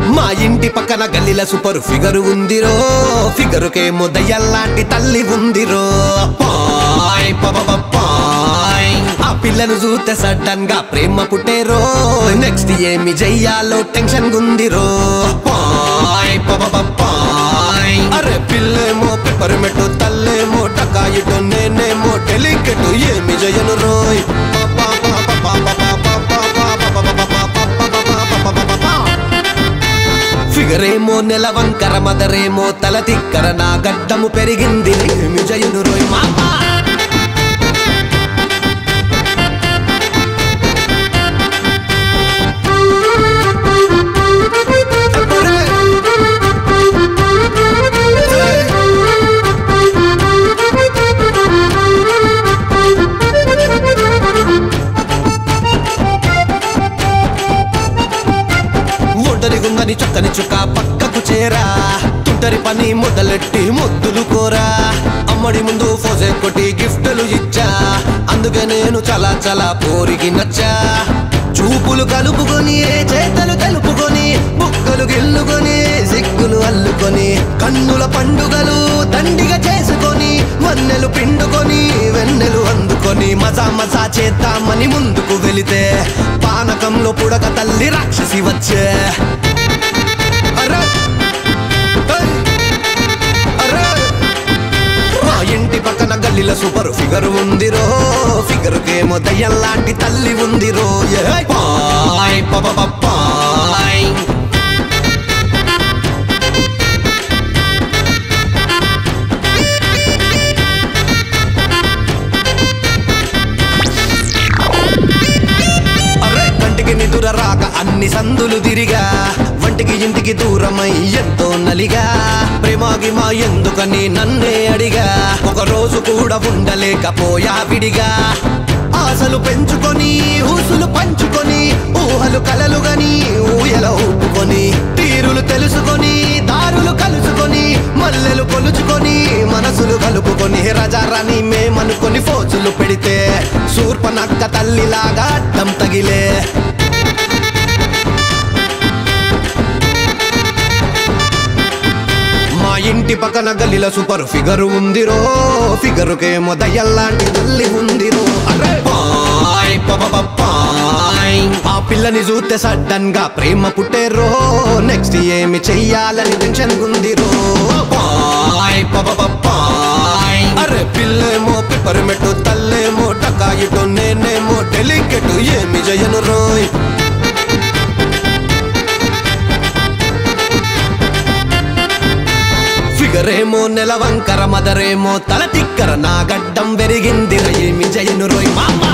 మా ఇంటి పక్కన గల్లీల సూపర్ ఫిగర్ ఉందిరో ఫిగరుకేమో దయ్యల్లాంటి తల్లి ఉందిరో పాయ్ పబబ పాయ్. ఆ పిల్లను చూస్తే సడన్ గా ప్రేమ పుట్టేరో నెక్స్ట్ ఏమి చెయ్యాలో టెన్షన్ గుందిరో పాయ్ పబబ పాయ్. అరే పిల్లేమో పెప్పరమెట్టు తల్లేమో టకాయిటో నేనేమో డెలికెట్ ఏమి జయను రోయ్ పా, పా, పా, పా, పా, పా, పా, పా, పా, పా, పా, పా, పా, పా, పా, పా, పా, పా, పా. ఫిగరేమో నెల వంకర మదరేమో తల తిక్కర నా గడ్డము పెరిగింది ఏమి జయును రోయ్ మామా ఒంటరి గుందని చక్కని చుక్క పక్కకు చేరా తుంటరి పని మొదలెట్టి ముద్దులు కోరా అమ్మడి ముందు ఫోజే కొట్టి గిఫ్టులు ఇచ్చా అందుకే నేను చాలా చాలా పోరికి నచ్చా చూపులు కలుపుకొని చేతలు కలుపుకొని బుక్కలు గిల్లుకొని సిగ్గులు అల్లుకొని కన్నుల పండుగలు దండిగా చేసుకొని వన్నెలు పిండుకొని వెన్నెలు అందుకొని మజా మజా చేద్దామని ముందుకు వెళితే పానకంలో పుడక తల్లి రాక్షసి వచ్చే అరే! ఏయ్! అరే! మా ఇంటి పక్కన గల్లీల సూపర్ ఫిగర్ ఉందిరో ఫిగర్ కేమో దయ్యంలాంటి తల్లి ఉందిరో ఏయ్! పాయ్ పబబ పాయ్ అరే కంటికి నిదుర రాక అన్ని సందులు తిరిగా వంటికి ఇంటికి దూరమై ఎంతో నలిగా ప్రేమాగి మా ఎందుకని నన్నే అడిగా ఒక రోజు కూడా ఉండలేకపోయా విడిగా ఆశలు పెంచుకొని ఊసులు పంచుకొని ఊహలు కలలు గని ఊయల ఊపుకొని తీరులు తెలుసుకొని దారులు కలుసుకొని మల్లెలు కొలుచుకొని మనసులు కలుపుకొని రజారాని మేమనుకొని ఫోజులు పెడితే శూర్పనక్క తల్లిలాగా అడ్డం తగిలే మా ఇంటి పక్కన గల్లీల సూపర్ ఫిగర్ ఉందిరో ఫిగరుకేమో దయ్యల్లాంటి తల్లి ఉందిరో అరే పాయ్ పబబ పాయ్. ఆ పిల్లని చూస్తే సడన్ గా ప్రేమ పుట్టేరో నెక్స్ట్ ఏమి చెయ్యాలని టెన్షన్ ఉందిరో పాయ్ పబబ పాయ్. అరే పిల్లేమో పిప్పరమెట్టు తల్లేమో టకాయిటో నేనేమో డెలికెట్ ఏమి జయను రోయ్ ఫిగరేమో నెల వంకర మదరేమో తల తిక్కర నా గడ్డం పెరిగింది ఏమి జయను రోయ్ మామా